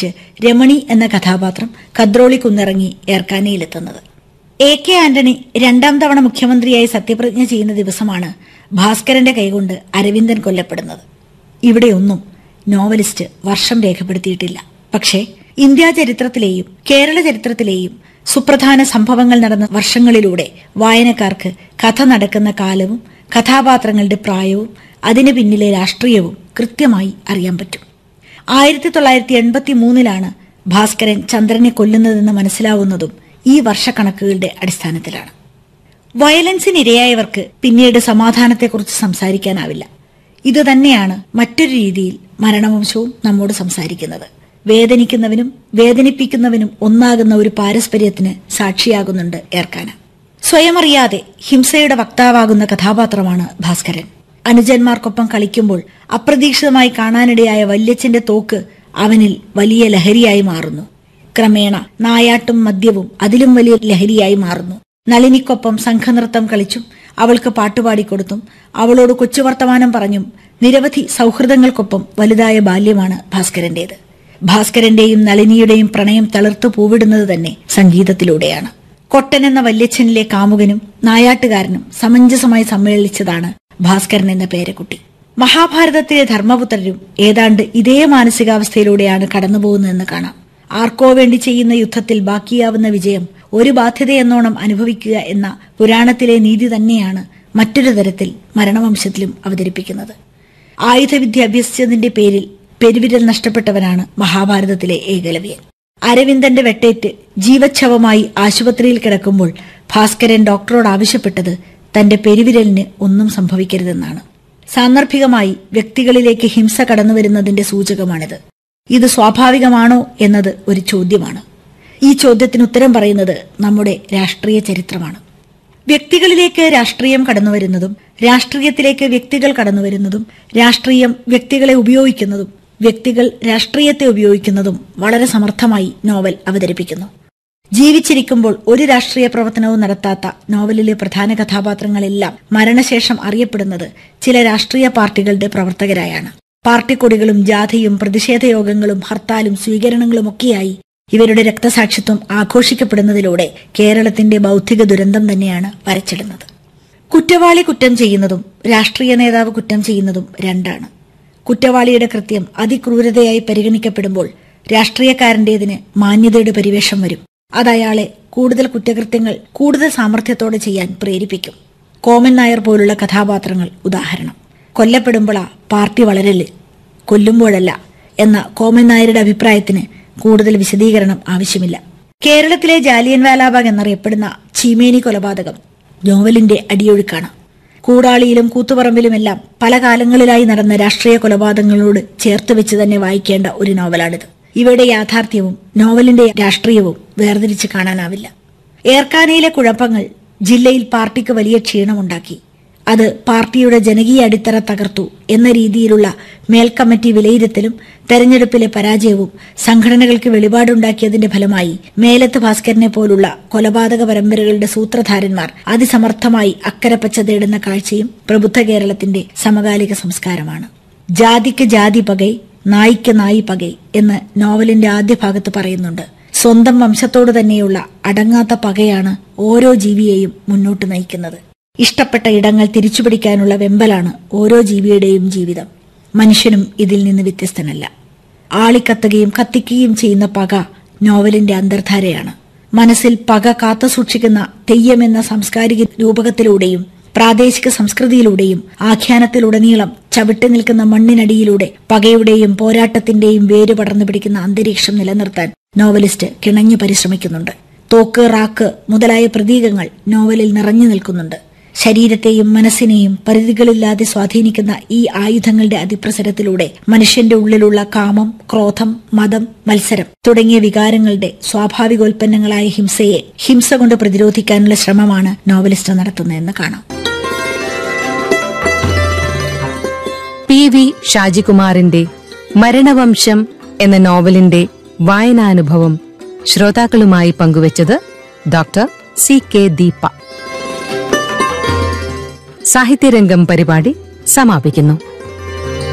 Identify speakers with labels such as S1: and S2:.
S1: ഉപേക്ഷിച്ച് രമണി എന്ന കഥാപാത്രം കദ്രോളി കുന്നിറങ്ങി ഏർക്കാനയിലെത്തുന്നത് എ കെ ആന്റണി രണ്ടാം തവണ മുഖ്യമന്ത്രിയായി സത്യപ്രതിജ്ഞ ചെയ്യുന്ന ദിവസമാണ് ഭാസ്കരന്റെ കൈകൊണ്ട് അരവിന്ദൻ കൊല്ലപ്പെടുന്നത് ഇവിടെയൊന്നും നോവലിസ്റ്റ് വർഷം രേഖപ്പെടുത്തിയിട്ടില്ല പക്ഷേ ഇന്ത്യാ ചരിത്രത്തിലെയും കേരള ചരിത്രത്തിലെയും സുപ്രധാന സംഭവങ്ങൾ നടന്ന വർഷങ്ങളിലൂടെ വായനക്കാർക്ക് കഥ നടക്കുന്ന കാലവും കഥാപാത്രങ്ങളുടെ പ്രായവും അതിനു പിന്നിലെ രാഷ്ട്രീയവും കൃത്യമായി അറിയാൻ പറ്റും ആയിരത്തി തൊള്ളായിരത്തി എൺപത്തി മൂന്നിലാണ് ഭാസ്കരൻ ചന്ദ്രനെ കൊല്ലുന്നതെന്ന് മനസ്സിലാവുന്നതും ഈ വർഷക്കണക്കുകളുടെ അടിസ്ഥാനത്തിലാണ് വയലൻസിനിരയായവർക്ക് പിന്നീട് സമാധാനത്തെക്കുറിച്ച് സംസാരിക്കാനാവില്ല ഇതുതന്നെയാണ് മറ്റൊരു രീതിയിൽ മരണവംശവും നമ്മോട് സംസാരിക്കുന്നത് വേദനിക്കുന്നവനും വേദനിപ്പിക്കുന്നവനും ഒന്നാകുന്ന ഒരു പാരസ്പര്യത്തിന് സാക്ഷിയാകുന്നുണ്ട് ഏർക്കാന സ്വയമറിയാതെ ഹിംസയുടെ വക്താവാകുന്ന കഥാപാത്രമാണ് ഭാസ്കരൻ അനുജന്മാർക്കൊപ്പം കളിക്കുമ്പോൾ അപ്രതീക്ഷിതമായി കാണാനിടയായ വല്യച്ഛന്റെ തോക്ക് അവനിൽ വലിയ ലഹരിയായി മാറുന്നു ക്രമേണ നായാട്ടും മദ്യവും അതിലും വലിയ ലഹരിയായി മാറുന്നു നളിനിക്കൊപ്പം സംഘനൃത്തം കളിച്ചും അവൾക്ക് പാട്ടുപാടിക്കൊടുത്തും അവളോട് കൊച്ചുവർത്തമാനം പറഞ്ഞും നിരവധി സൗഹൃദങ്ങൾക്കൊപ്പം വലുതായ ബാല്യമാണ് ഭാസ്കരന്റേത് ഭാസ്കരന്റെയും നളിനിയുടെയും പ്രണയം തളിർത്തു പൂവിടുന്നത് തന്നെ സംഗീതത്തിലൂടെയാണ് കൊട്ടൻ എന്ന വല്യച്ഛനിലെ കാമുകനും നായാട്ടുകാരനും സമഞ്ജസമായി സമ്മേളിച്ചതാണ് ഭാസ്കരൻ എന്ന പേരക്കുട്ടി മഹാഭാരതത്തിലെ ധർമ്മപുത്രരും ഏതാണ്ട് ഇതേ മാനസികാവസ്ഥയിലൂടെയാണ് കടന്നുപോകുന്നതെന്ന് കാണാം ആർക്കോ വേണ്ടി ചെയ്യുന്ന യുദ്ധത്തിൽ ബാക്കിയാവുന്ന വിജയം ഒരു ബാധ്യതയെന്നോണം അനുഭവിക്കുക എന്ന പുരാണത്തിലെ നീതി തന്നെയാണ് മറ്റൊരു തരത്തിൽ മരണവംശത്തിലും അവതരിപ്പിക്കുന്നത് ആയുധവിദ്യ അഭ്യസിച്ചതിന്റെ പേരിൽ പെരുവിരൽ നഷ്ടപ്പെട്ടവനാണ് മഹാഭാരതത്തിലെ ഏകലവ്യൻ അരവിന്ദന്റെ വെട്ടേറ്റ് ജീവച്ഛവമായി ആശുപത്രിയിൽ കിടക്കുമ്പോൾ ഭാസ്കരൻ ഡോക്ടറോട് ആവശ്യപ്പെട്ടത് തന്റെ പെരുവിരലിന് ഒന്നും സംഭവിക്കരുതെന്നാണ് സാന്ദർഭികമായി വ്യക്തികളിലേക്ക് ഹിംസ കടന്നുവരുന്നതിന്റെ സൂചകമാണിത് ഇത് സ്വാഭാവികമാണോ എന്നത് ഒരു ചോദ്യമാണ് ഈ ചോദ്യത്തിന് ഉത്തരം പറയുന്നത് നമ്മുടെ രാഷ്ട്രീയ ചരിത്രമാണ് വ്യക്തികളിലേക്ക് രാഷ്ട്രീയം കടന്നുവരുന്നതും രാഷ്ട്രീയത്തിലേക്ക് വ്യക്തികൾ കടന്നുവരുന്നതും രാഷ്ട്രീയം വ്യക്തികളെ ഉപയോഗിക്കുന്നതും വ്യക്തികൾ രാഷ്ട്രീയത്തെ ഉപയോഗിക്കുന്നതും വളരെ സമർത്ഥമായി നോവൽ അവതരിപ്പിക്കുന്നു ജീവിച്ചിരിക്കുമ്പോൾ ഒരു രാഷ്ട്രീയ പ്രവർത്തനവും നടത്താത്ത നോവലിലെ പ്രധാന കഥാപാത്രങ്ങളെല്ലാം മരണശേഷം അറിയപ്പെടുന്നത് ചില രാഷ്ട്രീയ പാർട്ടികളുടെ പ്രവർത്തകരായാണ് പാർട്ടിക്കൊടികളും ജാഥയും പ്രതിഷേധ യോഗങ്ങളും ഹർത്താലും സ്വീകരണങ്ങളുമൊക്കെയായി ഇവരുടെ രക്തസാക്ഷിത്വം ആഘോഷിക്കപ്പെടുന്നതിലൂടെ കേരളത്തിന്റെ ബൗദ്ധിക ദുരന്തം തന്നെയാണ് വരച്ചിടുന്നത് കുറ്റവാളി കുറ്റം ചെയ്യുന്നതും രാഷ്ട്രീയ നേതാവ് കുറ്റം ചെയ്യുന്നതും രണ്ടാണ് കുറ്റവാളിയുടെ കൃത്യം അതിക്രൂരതയായി പരിഗണിക്കപ്പെടുമ്പോൾ രാഷ്ട്രീയക്കാരന്റേതിന് മാന്യതയുടെ പരിവേഷം വരും അത് അയാളെ കൂടുതൽ കുറ്റകൃത്യങ്ങൾ കൂടുതൽ സാമർഥ്യത്തോടെ ചെയ്യാൻ പ്രേരിപ്പിക്കും കോമൻ നായർ പോലുള്ള കഥാപാത്രങ്ങൾ ഉദാഹരണം കൊല്ലപ്പെടുമ്പോഴാ പാർട്ടി വളരല് കൊല്ലുമ്പോഴല്ല എന്ന കോമൻ നായരുടെ അഭിപ്രായത്തിന് കൂടുതൽ വിശദീകരണം ആവശ്യമില്ല കേരളത്തിലെ ജാലിയൻ വാലാബാഗ് എന്നറിയപ്പെടുന്ന ചീമേനി കൊലപാതകം നോവലിന്റെ അടിയൊഴുക്കാണ് കൂടാളിയിലും കൂത്തുപറമ്പിലുമെല്ലാം പല കാലങ്ങളിലായി നടന്ന രാഷ്ട്രീയ കൊലപാതകങ്ങളോട് ചേർത്ത് വെച്ച് തന്നെ വായിക്കേണ്ട ഒരു നോവലാണിത് ഇവയുടെ യാഥാർത്ഥ്യവും നോവലിന്റെ രാഷ്ട്രീയവും വേർതിരിച്ച് കാണാനാവില്ല ഏർക്കാനയിലെ കുഴപ്പങ്ങൾ ജില്ലയിൽ പാർട്ടിക്ക് വലിയ ക്ഷീണമുണ്ടാക്കി അത് പാർട്ടിയുടെ ജനകീയ അടിത്തറ തകർത്തു എന്ന രീതിയിലുള്ള മേൽക്കമ്മിറ്റി വിലയിരുത്തലും തെരഞ്ഞെടുപ്പിലെ പരാജയവും സംഘടനകൾക്ക് വെളിപാടുണ്ടാക്കിയതിന്റെ ഫലമായി മേലത്ത് ഭാസ്കരനെ പോലുള്ള കൊലപാതക പരമ്പരകളുടെ സൂത്രധാരന്മാർ അതിസമർത്ഥമായി അക്കരപ്പച്ച തേടുന്ന കാഴ്ചയും പ്രബുദ്ധ കേരളത്തിന്റെ സമകാലിക സംസ്കാരമാണ് ജാതിക്ക് ജാതി പകൈ നായിക്ക് നായി പകൈ എന്ന് നോവലിന്റെ ആദ്യ ഭാഗത്ത് പറയുന്നുണ്ട് സ്വന്തം വംശത്തോട് തന്നെയുള്ള അടങ്ങാത്ത പകയാണ് ഓരോ ജീവിയെയും മുന്നോട്ട് നയിക്കുന്നത് ഇഷ്ടപ്പെട്ട ഇടങ്ങൾ തിരിച്ചുപിടിക്കാനുള്ള വെമ്പലാണ് ഓരോ ജീവിയുടെയും ജീവിതം മനുഷ്യനും ഇതിൽ നിന്ന് വ്യത്യസ്തനല്ല ആളിക്കത്തുകയും കത്തിക്കുകയും ചെയ്യുന്ന പക നോവലിന്റെ അന്തർധാരയാണ് മനസ്സിൽ പക കാത്തുസൂക്ഷിക്കുന്ന തെയ്യമെന്ന സാംസ്കാരിക രൂപകത്തിലൂടെയും പ്രാദേശിക സംസ്കൃതിയിലൂടെയും ആഖ്യാനത്തിലുടനീളം ചവിട്ടി നിൽക്കുന്ന മണ്ണിനടിയിലൂടെ പകയുടെയും പോരാട്ടത്തിന്റെയും വേര് പടർന്നു പിടിക്കുന്ന അന്തരീക്ഷം നിലനിർത്താൻ നോവലിസ്റ്റ് കിണഞ്ഞു പരിശ്രമിക്കുന്നുണ്ട് തോക്ക് റാക്ക് മുതലായ പ്രതീകങ്ങൾ നോവലിൽ നിറഞ്ഞു നിൽക്കുന്നുണ്ട് ശരീരത്തെയും മനസ്സിനെയും പരിധികളില്ലാതെ സ്വാധീനിക്കുന്ന ഈ ആയുധങ്ങളുടെ അതിപ്രസരത്തിലൂടെ മനുഷ്യന്റെ ഉള്ളിലുള്ള കാമം ക്രോധം മതം മത്സരം തുടങ്ങിയ വികാരങ്ങളുടെ സ്വാഭാവികോൽപ്പന്നങ്ങളായ ഹിംസയെ ഹിംസ കൊണ്ട് പ്രതിരോധിക്കാനുള്ള ശ്രമമാണ് നോവലിസ്റ്റ് നടത്തുന്നതെന്ന് കാണാം
S2: പി വി ഷാജികുമാറിന്റെ മരണവംശം എന്ന നോവലിന്റെ വായനാനുഭവം ശ്രോതാക്കളുമായി പങ്കുവച്ചത് ഡോക്ടർ സി കെ ദീപ സാഹിത്യരംഗം പരിപാടി സമാപിക്കുന്നു